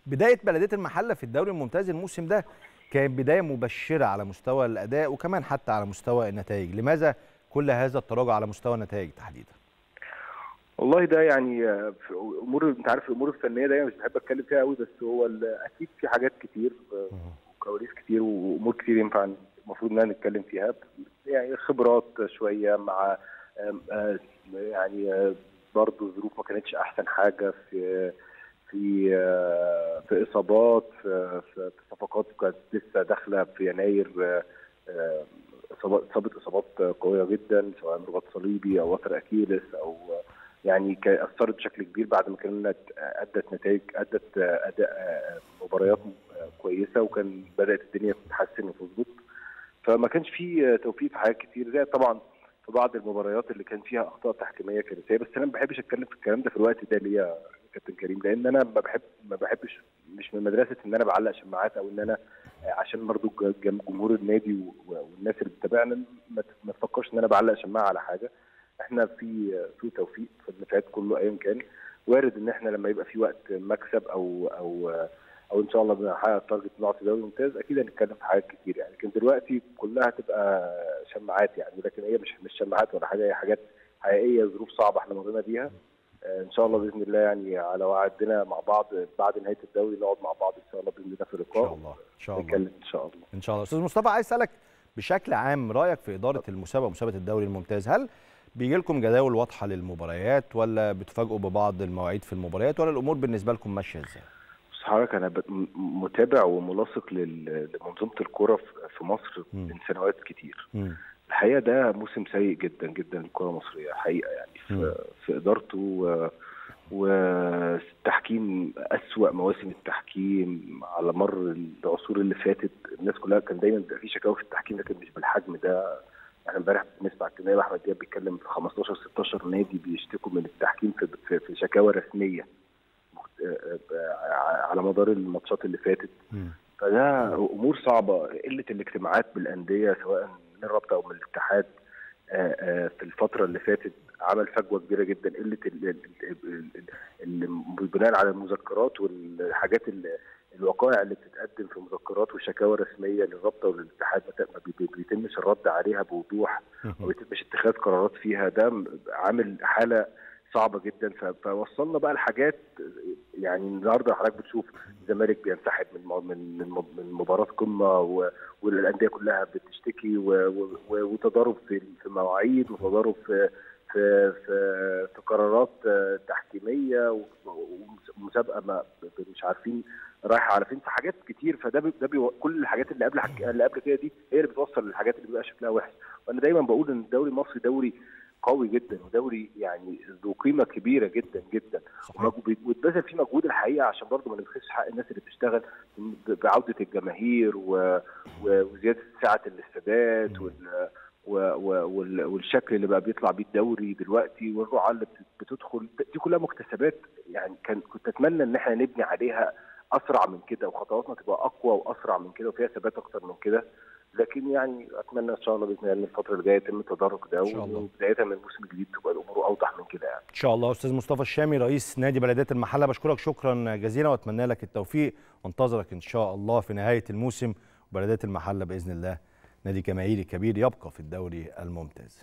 بدايه بلديه المحله في الدوري الممتاز الموسم ده كانت بدايه مبشره على مستوى الاداء وكمان حتى على مستوى النتائج لماذا كل هذا التراجع على مستوى النتائج تحديدا والله ده يعني آه، في امور انت عارف الامور الفنيه دايما مش بحب اتكلم فيها قوي بس هو ال- اكيد في حاجات كتير آه، وكواليس كتير وامور كتير ينفع المفروض ان نتكلم فيها يعني خبرات شويه مع آم، آه، يعني آه، برضه الظروف ما كانتش احسن حاجه في في آه، في اصابات في في في صفقات كانت لسه داخله في يناير آه، آه، اصابات اصابه اصابات قويه جدا سواء رباط صليبي او وتر اكيلس او يعني كا- اثرت بشكل كبير بعد ما كانت ادت نتائج ادت اداء مباريات كويسه وكان بدات الدنيا تتحسن وتظبط فما كانش في توفيق في حاجات كتير زي طبعا في بعض المباريات اللي كان فيها اخطاء تحكيميه كارثيه بس انا ما بحبش اتكلم في الكلام ده في الوقت ده ليه يا كابتن كريم لان انا ما بحب ما بحبش مش من مدرسه ان انا بعلق شماعات او ان انا عشان برضو ج- جم- جمهور النادي و- والناس اللي بتتابعنا ما ت- ما تفكرش ان انا بعلق شماعه على حاجه احنا في في توفيق في اللي فات كله ايا كان وارد ان احنا لما يبقى في وقت مكسب او او او ان شاء الله بنحقق التارجت نقعد في دوري ممتاز اكيد هنتكلم في حاجات كتير يعني لكن دلوقتي كلها تبقى شماعات يعني لكن هي مش مش شماعات ولا حاجه هي حاجات حقيقيه ظروف صعبه احنا مرينا بيها آه، ان شاء الله باذن الله يعني على وعدنا مع بعض بعد نهايه الدوري نقعد مع بعض ان شاء الله باذن الله في ان لقاء شاء الله ان شاء الله نتكلم ان شاء الله ان شاء الله استاذ مصطفى عايز اسالك بشكل عام رايك في اداره المسابقه مسابقه الدوري الممتاز هل بيجي لكم جداول واضحه للمباريات ولا بتفاجئوا ببعض المواعيد في المباريات ولا الامور بالنسبه لكم ماشيه ازاي بص حضرتك انا ب- م- متابع وملاصق لل- لمنظومه الكوره في- في مصر مم. من سنوات كتير مم. الحقيقه ده موسم سيء جدا جدا للكره المصريه حقيقه يعني مم. في, في ادارته و والتحكيم اسوا مواسم التحكيم على مر العصور اللي فاتت الناس كلها كان دايما بيبقى في شكاوى في التحكيم لكن مش بالحجم ده احنا امبارح بنسمع النائب احمد دياب بيتكلم في 15 16 نادي بيشتكوا من التحكيم في, في, في شكاوى رسميه آه، آه، على مدار الماتشات اللي فاتت مم. فده امور صعبه قله الاجتماعات بالانديه سواء من الرابطه او من الاتحاد آه، آه، في الفتره اللي فاتت عمل فجوه كبيره جدا قله ال- ال- ال- ال- ال- بناء على المذكرات والحاجات ال- الوقائع اللي بتتقدم في مذكرات وشكاوى رسميه للرابطه وللاتحاد ما ت- ما بي- بيتمش الرد عليها بوضوح وما بيتمش اتخاذ قرارات فيها ده م- عامل حاله صعبه جدا ف- فوصلنا بقى لحاجات يعني النهارده حضرتك بتشوف الزمالك بينسحب من مو- من من مب- من مباراه قمه و- والانديه كلها بتشتكي و- و- و- وتضارب في في مواعيد وتضارب في في في, في قرارات آه، تحكيميه و- ومسابقه ما ب- مش عارفين رايحه على فين في حاجات كتير فده بي ده بي كل الحاجات اللي قبل حك... اللي قبل كده دي هي اللي بتوصل للحاجات اللي بيبقى شكلها وحش وانا دايما بقول ان الدوري المصري دوري قوي جدا ودوري يعني ذو قيمه كبيره جدا جدا صحيح. ومج- واتبذل فيه مجهود الحقيقه عشان برضه ما نبخسش حق الناس اللي بتشتغل ب- بعوده الجماهير و... و... وزياده سعه الاستادات وال... و... و... وال... والشكل اللي بقى بيطلع بيه الدوري دلوقتي والرعاه اللي بت- بتدخل دي كلها مكتسبات يعني كان كنت اتمنى ان احنا نبني عليها اسرع من كده وخطواتنا تبقى اقوى واسرع من كده وفيها ثبات اكتر من كده لكن يعني اتمنى ان شاء الله باذن الله ان الفتره اللي جايه يتم التدرج ده إن شاء الله. وبدايه من الموسم الجديد تبقى الامور اوضح من كده يعني ان شاء الله استاذ مصطفى الشامي رئيس نادي بلديه المحله بشكرك شكرا جزيلا واتمنى لك التوفيق وانتظرك ان شاء الله في نهايه الموسم وبلديه المحله باذن الله نادي جماهيري كبير يبقى في الدوري الممتاز